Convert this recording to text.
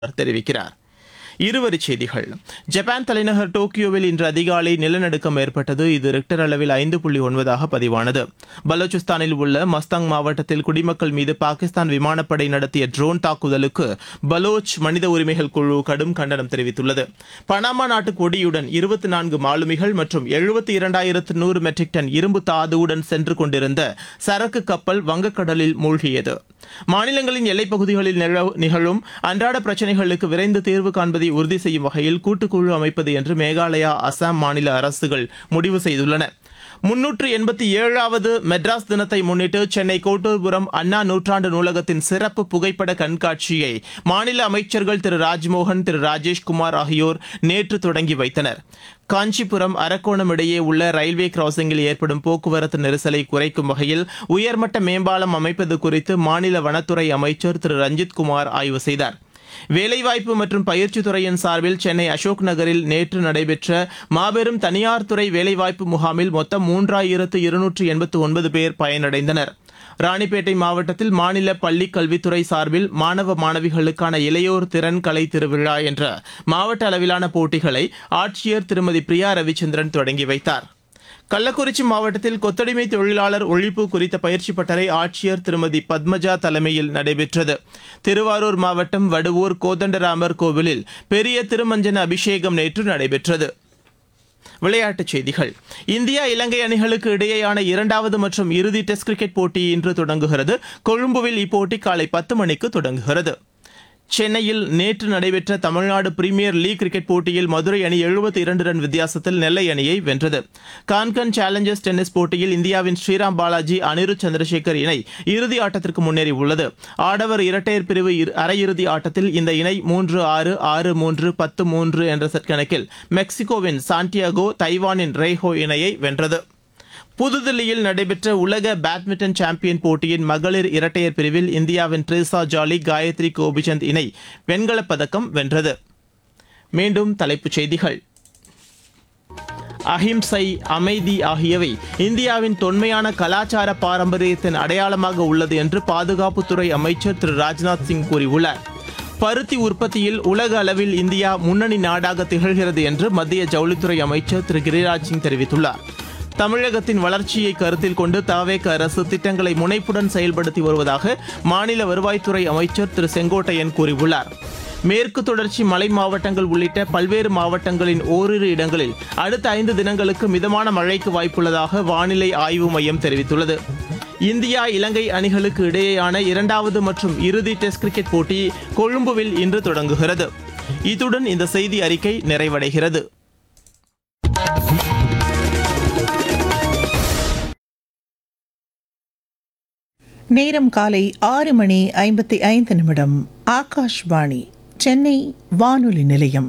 தெரிவிக்கிறார் இருவரிச் செய்திகள் ஜப்பான் தலைநகர் டோக்கியோவில் இன்று அதிகாலை நிலநடுக்கம் ஏற்பட்டது இது ரிக்டர் அளவில் ஐந்து புள்ளி ஒன்பதாக பதிவானது பலூச்சிஸ்தானில் உள்ள மஸ்தாங் மாவட்டத்தில் குடிமக்கள் மீது பாகிஸ்தான் விமானப்படை நடத்திய ட்ரோன் தாக்குதலுக்கு பலோச் மனித உரிமைகள் குழு கடும் கண்டனம் தெரிவித்துள்ளது பனாமா நாட்டு கொடியுடன் இருபத்தி நான்கு மாலுமிகள் மற்றும் எழுபத்தி இரண்டாயிரத்து நூறு மெட்ரிக் டன் இரும்பு தாதுவுடன் சென்று கொண்டிருந்த சரக்கு கப்பல் வங்கக்கடலில் மூழ்கியது மாநிலங்களின் எல்லைப் பகுதிகளில் நிகழ- நிகழும் அன்றாட பிரச்சினைகளுக்கு விரைந்து தீர்வு காண்பதை உறுதி செய்யும் வகையில் கூட்டுக்குழு அமைப்பது என்று மேகாலயா அசாம் மாநில அரசுகள் முடிவு செய்துள்ளன முன்னூற்று எண்பத்தி ஏழாவது மெட்ராஸ் தினத்தை முன்னிட்டு சென்னை கோட்டூர்புரம் அண்ணா நூற்றாண்டு நூலகத்தின் சிறப்பு புகைப்பட கண்காட்சியை மாநில அமைச்சர்கள் திரு ராஜ்மோகன் திரு ராஜேஷ்குமார் ஆகியோர் நேற்று தொடங்கி வைத்தனர் காஞ்சிபுரம் அரக்கோணம் இடையே உள்ள ரயில்வே கிராசிங்கில் ஏற்படும் போக்குவரத்து நெரிசலை குறைக்கும் வகையில் உயர்மட்ட மேம்பாலம் அமைப்பது குறித்து மாநில வனத்துறை அமைச்சர் திரு ரஞ்சித் குமார் ஆய்வு செய்தார் வேலைவாய்ப்பு மற்றும் பயிற்சித் துறையின் சார்பில் சென்னை அசோக் நகரில் நேற்று நடைபெற்ற மாபெரும் தனியார் துறை வேலைவாய்ப்பு முகாமில் மொத்தம் மூன்றாயிரத்து இருநூற்று எண்பத்து ஒன்பது பேர் பயனடைந்தனர் ராணிப்பேட்டை மாவட்டத்தில் மாநில பள்ளிக் கல்வித்துறை சார்பில் மாணவ மாணவிகளுக்கான இளையோர் திறன் கலை திருவிழா என்ற மாவட்ட அளவிலான போட்டிகளை ஆட்சியர் திருமதி பிரியா ரவிச்சந்திரன் தொடங்கி வைத்தார் கள்ளக்குறிச்சி மாவட்டத்தில் கொத்தடிமை தொழிலாளர் ஒழிப்பு குறித்த பயிற்சி பட்டறை ஆட்சியர் திருமதி பத்மஜா தலைமையில் நடைபெற்றது திருவாரூர் மாவட்டம் வடுவூர் கோதண்டராமர் கோவிலில் பெரிய திருமஞ்சன அபிஷேகம் நேற்று நடைபெற்றது விளையாட்டுச் செய்திகள் இந்தியா இலங்கை அணிகளுக்கு இடையேயான இரண்டாவது மற்றும் இறுதி டெஸ்ட் கிரிக்கெட் போட்டி இன்று தொடங்குகிறது கொழும்புவில் இப்போட்டி காலை பத்து மணிக்கு தொடங்குகிறது சென்னையில் நேற்று நடைபெற்ற தமிழ்நாடு பிரீமியர் லீக் கிரிக்கெட் போட்டியில் மதுரை அணி 72 இரண்டு ரன் வித்தியாசத்தில் நெல்லை அணியை வென்றது கான்கன் சேலஞ்சர்ஸ் டென்னிஸ் போட்டியில் இந்தியாவின் ஸ்ரீராம் பாலாஜி அனிருத் சந்திரசேகர் இணை இறுதி ஆட்டத்திற்கு முன்னேறி உள்ளது ஆடவர் இரட்டையர் பிரிவு இரு- அரையிறுதி ஆட்டத்தில் இந்த இணை மூன்று ஆறு ஆறு மூன்று பத்து மூன்று என்ற செட் கணக்கில் மெக்சிகோவின் சாண்டியாகோ தைவானின் ரேஹோ இணையை வென்றது புதுதில்லியில் நடைபெற்ற உலக பேட்மிண்டன் சாம்பியன் போட்டியின் மகளிர் இரட்டையர் பிரிவில் இந்தியாவின் ட்ரேசா ஜாலி காயத்ரி கோபிச்சந்த் இணை வெண்கலப் பதக்கம் வென்றது மீண்டும் தலைப்புச் செய்திகள் அஹிம்சை அமைதி ஆகியவை இந்தியாவின் தொன்மையான கலாச்சார பாரம்பரியத்தின் அடையாளமாக உள்ளது என்று பாதுகாப்புத்துறை அமைச்சர் திரு ராஜ்நாத் சிங் கூறியுள்ளார் பருத்தி உற்பத்தியில் உலக அளவில் இந்தியா முன்னணி நாடாக திகழ்கிறது என்று மத்திய ஜவுளித்துறை அமைச்சர் திரு கிரிராஜ் சிங் தெரிவித்துள்ளார் தமிழகத்தின் வளர்ச்சியை கருத்தில் கொண்டு தாவேக அரசு திட்டங்களை முனைப்புடன் செயல்படுத்தி வருவதாக மாநில வருவாய்த்துறை அமைச்சர் திரு செங்கோட்டையன் கூறியுள்ளார் மேற்கு தொடர்ச்சி மலை மாவட்டங்கள் உள்ளிட்ட பல்வேறு மாவட்டங்களின் ஓரிரு இடங்களில் அடுத்த ஐந்து தினங்களுக்கு மிதமான மழைக்கு வாய்ப்புள்ளதாக வானிலை ஆய்வு மையம் தெரிவித்துள்ளது இந்தியா இலங்கை அணிகளுக்கு இடையேயான இரண்டாவது மற்றும் இறுதி டெஸ்ட் கிரிக்கெட் போட்டி கொழும்புவில் இன்று தொடங்குகிறது இத்துடன் இந்த செய்தி அறிக்கை நிறைவடைகிறது நேரம் காலை ஆறு மணி ஐம்பத்தி ஐந்து நிமிடம் ஆகாஷ்வாணி சென்னை வானொலி நிலையம்